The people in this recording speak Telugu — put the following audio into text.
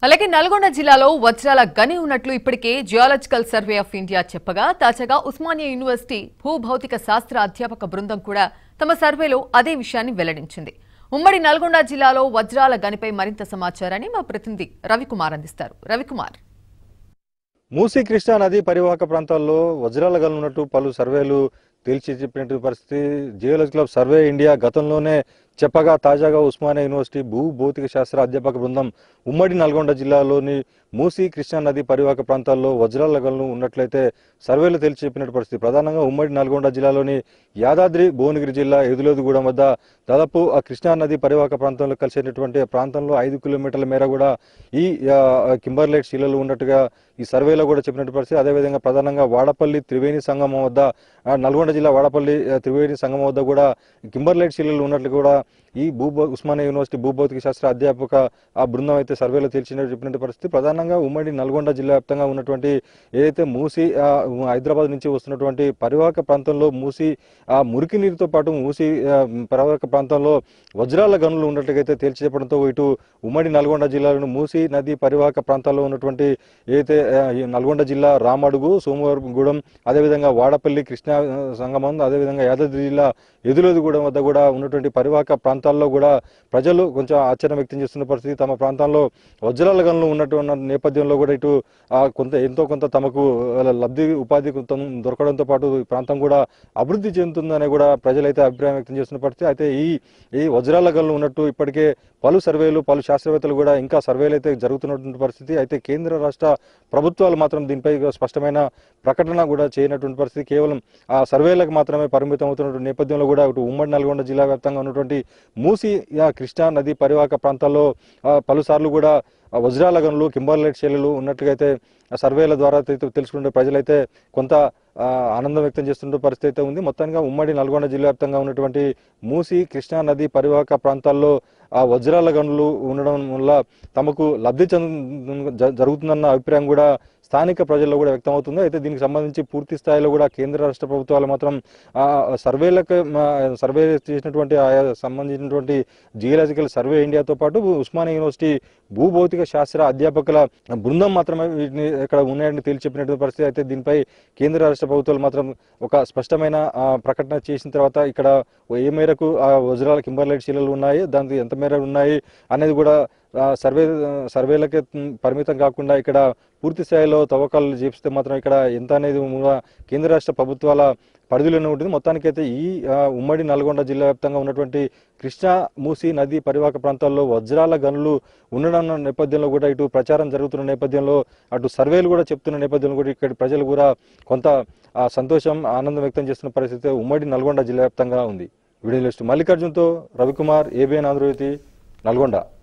అలాగే నల్గొండ జిల్లాలో వజ్రాల గని ఉన్నట్లు ఇప్పటికే జియాలజికల్ సర్వే ఆఫ్ ఇండియా చెప్పగా తాజాగా ఉస్మానియా యూనివర్సిటీ భూభౌతిక శాస్త్ర అధ్యాపక బృందం కూడా తమ సర్వేలో అదే విషయాన్ని వెల్లడించింది ఉమ్మడి నల్గొండ జిల్లాలో వజ్రాల గనిపై మరింత సమాచారాన్ని మా ప్రతినిధి రవికుమార్ అందిస్తారు రవికుమార్ మూసీ కృష్ణా నది పరివాహక ప్రాంతాల్లో వజ్రాల గనులు ఉన్నట్టు పలు సర్వేలు తేల్చి చెప్పినట్టు పరిస్థితి జియోలజికల్ సర్వే ఇండియా గతంలోనే చెప్పగా తాజాగా ఉస్మానియా యూనివర్సిటీ భూ భౌతిక శాస్త్ర అధ్యాపక బృందం ఉమ్మడి నల్గొండ జిల్లాలోని మూసీ కృష్ణా నది పరివాహక ప్రాంతాల్లో వజ్రాల గనులు ఉన్నట్లయితే సర్వేలు తేల్చి చెప్పినట్టు పరిస్థితి ప్రధానంగా ఉమ్మడి నల్గొండ జిల్లాలోని యాదాద్రి భువనగిరి జిల్లా ఎదులోదుగూడెం వద్ద దాదాపు ఆ కృష్ణా నది పరివాహక ప్రాంతంలో కలిసేటటువంటి ఆ ప్రాంతంలో ఐదు కిలోమీటర్ల మేర కూడా ఈ ఆ, కింబర్లైట్ శిలలు ఉన్నట్టుగా ఈ సర్వేలో కూడా చెప్పినట్టు పరిస్థితి అదేవిధంగా ప్రధానంగా వాడపల్లి త్రివేణి సంగమం వద్ద ఆ, నల్గొండ జిల్లా వాడపల్లి ఆ, త్రివేణి సంగమం వద్ద కూడా కింబర్లైట్ శిలలు ఉన్నట్లు కూడా ఈ భూ ఉస్మానియా యూనివర్సిటీ భూభౌతిక శాస్త్ర అధ్యాపక ఆ బృందం అయితే సర్వేలో తెలిసిన చెప్పినట్టు పరిస్థితి ప్రధానంగా ఉమ్మడి నల్గొండ జిల్లా వ్యాప్తంగా ఉన్నటువంటి ఏదైతే మూసి ఆ, హైదరాబాద్ నుంచి వస్తున్నటువంటి పరివాహక ప్రాంతంలో మూసి ఆ మురికి నీరుతో పాటు మూసి ఆ, పరివాహక ప్రాంతంలో వజ్రాల గనులు ఉన్నట్లయితే తేల్చి చెప్పడంతో ఇటు ఉమ్మడి నల్గొండ జిల్లాలోని మూసి నది పరివాహక ప్రాంతాల్లో ఉన్నటువంటి ఏదైతే ఆ, ఈ నల్గొండ జిల్లా రామడుగు సోమవారగూడెం అదేవిధంగా వాడపల్లి కృష్ణా ఆ, సంగమం అదేవిధంగా యాదాద్రి జిల్లా ఎదులొదిగూడెం వద్ద కూడా ఉన్నటువంటి పరివాహక ప్రాంతాల్లో కూడా ప్రజలు కొంచెం ఆశ్చర్యం వ్యక్తం చేస్తున్న పరిస్థితి తమ ప్రాంతంలో వజ్రాల గనులు ఉన్నటువంటి నేపథ్యంలో కూడా ఇటు ఆ, కొంత ఎంతో కొంత తమకు ఆ, లబ్ధి ఉపాధి కొంత దొరకడంతో పాటు ఈ ప్రాంతం కూడా అభివృద్ధి చెందుతుందని కూడా ప్రజలైతే అభిప్రాయం వ్యక్తం చేస్తున్న పరిస్థితి అయితే ఈ ఈ వజ్రాల గనులు ఉన్నట్టు ఇప్పటికే పలు సర్వేలు పలు శాస్త్రవేత్తలు కూడా ఇంకా సర్వేలు అయితే జరుగుతున్నటువంటి పరిస్థితి అయితే కేంద్ర రాష్ట్ర ప్రభుత్వాలు మాత్రం దీనిపై స్పష్టమైన ప్రకటన కూడా చేయనటువంటి పరిస్థితి కేవలం ఆ సర్వేలకు మాత్రమే పరిమితం అవుతున్నటువంటి నేపథ్యంలో కూడా ఇటు ఉమ్మడి నల్గొండ జిల్లా వ్యాప్తంగా ఉన్నటువంటి మూసి ఆ, కృష్ణా నది పరివాహక ప్రాంతాల్లో ఆ, పలుసార్లు కూడా ఆ, వజ్రాల గనులు కింబర్లైట్ శైలులు ఉన్నట్లుగా అయితే ఆ సర్వేల ద్వారా అయితే తెలుసుకుంటే ప్రజలైతే కొంత ఆ, ఆనందం వ్యక్తం చేస్తున్న పరిస్థితి అయితే ఉంది మొత్తంగా ఉమ్మడి నల్గొండ జిల్లా వ్యాప్తంగా ఉన్నటువంటి మూసి కృష్ణా నది పరివాహక ప్రాంతాల్లో ఆ వజ్రాల గనులు ఉండడం వల్ల తమకు లబ్ధి చెందు జ- జరుగుతుందన్న అభిప్రాయం కూడా స్థానిక ప్రజల్లో కూడా వ్యక్తం అవుతుంది అయితే దీనికి సంబంధించి పూర్తి స్థాయిలో కూడా కేంద్ర రాష్ట్ర ప్రభుత్వాలు మాత్రం ఆ సర్వేలకు మా సర్వే చేసినటువంటి ఆయా సంబంధించినటువంటి జియోలాజికల్ సర్వే ఇండియాతో పాటు ఉస్మానియా యూనివర్సిటీ భూభౌతిక శాస్త్ర అధ్యాపకుల బృందం మాత్రమే వీటిని ఇక్కడ ఉన్నాయని తేల్చి చెప్పినటువంటి పరిస్థితి అయితే దీనిపై కేంద్ర రాష్ట్ర ప్రభుత్వాలు మాత్రం ఒక స్పష్టమైన ఆ, ప్రకటన చేసిన తర్వాత ఇక్కడ ఏ మేరకు ఆ వజ్రాల కింబర్లైట్ శిలలు ఉన్నాయి దానికి ఎంత మేర ఉన్నాయి అనేది కూడా ఆ, సర్వే సర్వేలకే మ్, పరిమితం కాకుండా ఇక్కడ పూర్తి స్థాయిలో తవ్వకాలు చేపిస్తే మాత్రం ఇక్కడ ఎంత అనేది కూడా కేంద్ర రాష్ట్ర ప్రభుత్వాల పరిధిలోనే ఉంటుంది మొత్తానికైతే ఈ ఆ, ఉమ్మడి నల్గొండ జిల్లా వ్యాప్తంగా ఉన్నటువంటి కృష్ణా మూసి నది పరివాహక ప్రాంతాల్లో వజ్రాల గనులు ఉండడం నేపథ్యంలో కూడా ఇటు ప్రచారం జరుగుతున్న నేపథ్యంలో అటు సర్వేలు కూడా చెప్తున్న నేపథ్యంలో కూడా ఇక్కడ ప్రజలు కూడా కొంత ఆ, సంతోషం ఆనందం వ్యక్తం చేస్తున్న పరిస్థితి ఉమ్మడి నల్గొండ జిల్లా వ్యాప్తంగా ఉంది వీడియో లిస్ట్ మల్లికార్జున్తో రవికుమార్ ఏబిఎన్ ఆంధ్రజ్యోతి నల్గొండ